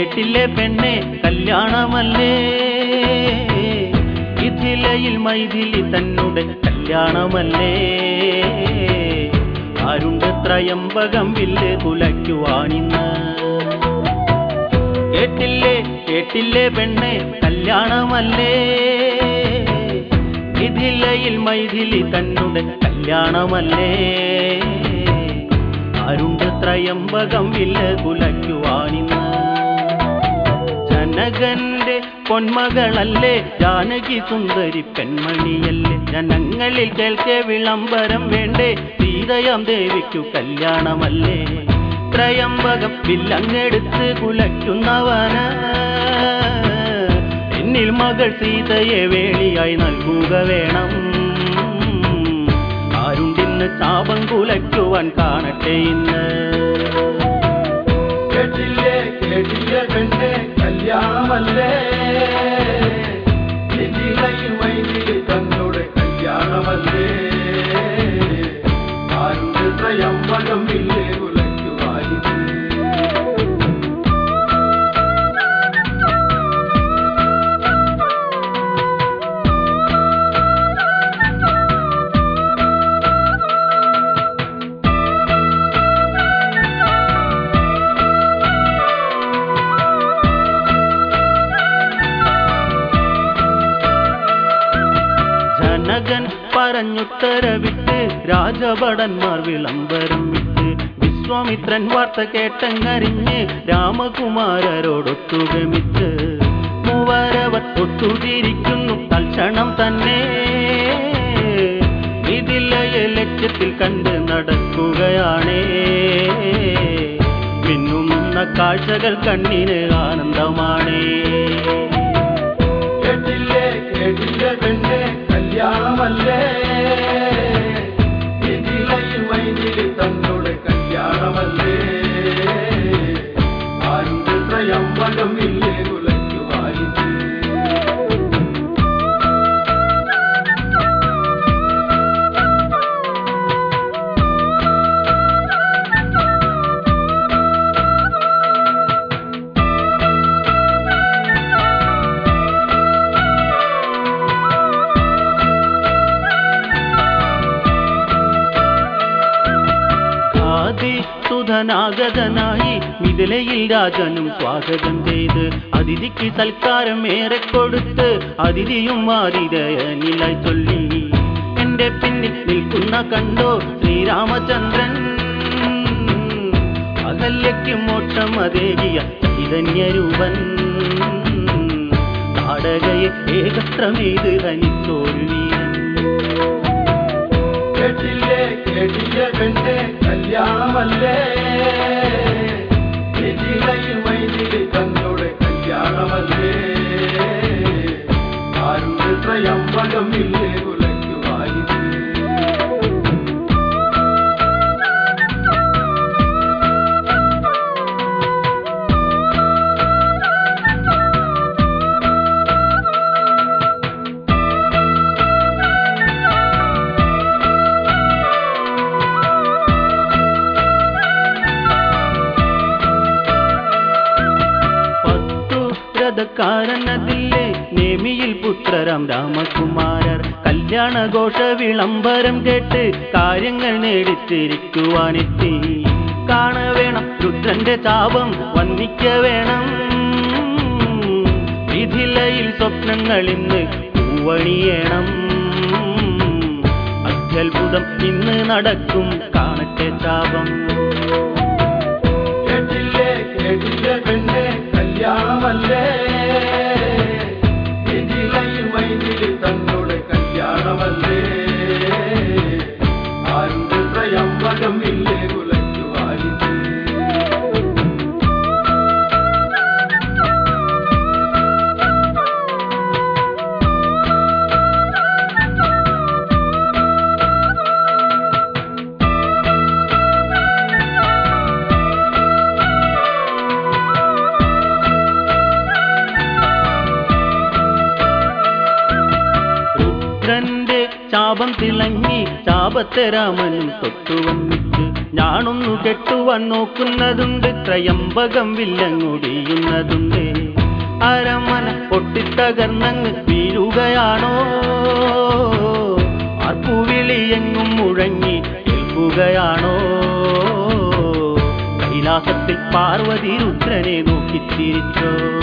കേട്ടില്ലേ പെണ്ണെ കല്യാണമല്ലേ ഇതിലയിൽ മൈഥിലി തന്നുടെ കല്യാണമല്ലേ ആരുണ്ട് ത്രയംബകം വില്ല് കുലയ്ക്കുവാനിന്ന് കേട്ടില്ലേ കേട്ടില്ലേ പെണ്ണെ കല്യാണമല്ലേ ഇതിലയിൽ മൈഥിലി തന്നുടെ കല്യാണമല്ലേ ആരുണ്ട് ത്രയംബകം വില്ല് കുലയ്ക്കുവാനിന്ന് ജനകന്റെ പൊന്മകളല്ലേ ജാനകി സുന്ദരി പെൺമണിയല്ലേ ജനങ്ങളിൽ കേൾക്കെ വിളംബരം വേണ്ടേ സീതയാം ദേവിക്കു കല്യാണമല്ലേ ത്രയംബകം വില്ലങ്ങെടുത്ത് കുലയ്ക്കുന്നവന എന്നിൽ മകൾ സീതയെ വേളിയായി നൽകുക വേണം ആരുണ്ടിന്ന് ചാപം കുലയ്ക്കുവാൻ കാണട്ടെ ഇന്ന് കേട്ടില്ലേ കേട്ടില്ലേ പെണ്ണെ കല്യാണമല്ലേ ഇതിലയിൽ മൈതിരി തന്നോട് കല്യാണമല്ലേ ആരുടെ ത്രയംബകം ഇല്ലേ കുലയ്ക്കുവാനിത് ജനകൻ പറഞ്ഞുത്തരവിട്ട് രാജഭടന്മാർ വിളംബരം വിട്ട് വിശ്വാമിത്രൻ വാർത്ത കേട്ടങ്ങറിഞ്ഞ് രാമകുമാരരോടൊത്തുഗമിച്ച് മൂവരവർ ഒത്തുതിരിക്കുന്നു തൽക്ഷണം തന്നെ ഇതിലയ ലക്ഷ്യത്തിൽ കണ്ട് നടക്കുകയാണേ മിന്നുന്ന കാഴ്ചകൾ കണ്ണിന് ആനന്ദമാണേ കേട്ടില്ലേ കേട്ടില്ലേ പെണ്ണെ കല്യാണമല്ലേ ഇതിലയിൽ മൈതിരി തന്നോട് കല്യാണമല്ലേ ആരുടെ ത്രയംബകം ഇല്ലേ കുലയ്ക്കുവാനിത് ഖാദി സുധനാഗതനായി മിഥിലയിൽ രാജനും സ്വാഗതം ചെയ്ത് അതിഥിക്ക് സൽക്കാരം ഏറെ കൊടുത്ത് അതിഥിയും ആതിഥയനിലായി ചൊല്ലി എന്റെ പിന്നിൽ നിൽക്കുന്ന കണ്ടോ ശ്രീരാമചന്ദ്രൻ അകല്യയ്ക്ക് മോക്ഷം അതേകിയ ചൈതന്യരൂപൻ താടകയെ ഏകത്രമേത് ഹനിച്ചോരു വീരൻ കേട്ടില്ലേ കേട്ടില്ലേ പെണ്ണെ കല്യാണമല്ലേ ഇതിലയിൽ മൈതിരി തന്നോട് കല്യാണമല്ലേ ആരുടെ ത്രയംബകം ഇല്ലേ കുലയ്ക്കുവാനിത് പത്തു രഥക്കാരനതില്ലേ നേമിയിൽ പുത്രരാം രാമകുമാരർ കല്യാണഘോഷ വിളംബരം കേട്ട് കാര്യങ്ങൾ നേടിത്തിരിക്കുവാനെത്തി കാണവേണം രുദ്രന്റെ താപം വന്ദിക്ക വേണം വിധിലയിൽ സ്വപ്നങ്ങൾ ഇന്ന് പൂവണിയണം അത്യത്ഭുതം ഇന്ന് നടക്കും കാണട്ടെ ചാപം കേട്ടില്ലേ കേട്ടില്ലേ പെണ്ണെ കല്യാണമല്ലേ ഇതിലയിൽ മൈതിരി തന്നോട് കല്യാണമല്ലേ ആരുടെ ത്രയംബകം ഇല്ലേ കുലയ്ക്കുവാനിത് രുദ്രന്റെ ചാപം തിളങ്ങി ചാപത്തെ രാമനും തൊട്ടു വന്നിട്ട് ഞാനൊന്നു കെട്ടുവാൻ നോക്കുന്നതുണ്ട് ത്രയംബകം വില്ലങ്ങുടിയുന്നതുണ്ട് അരമന പൊട്ടിത്തകർന്നങ്ങ് വീഴുകയാണോ ആർപ്പുവിളിയെങ്ങും മുഴങ്ങി കേൾക്കുകയാണോ കൈലാസത്തിൽ പാർവതി രുദ്രനെ നോക്കി ചിരിച്ചോ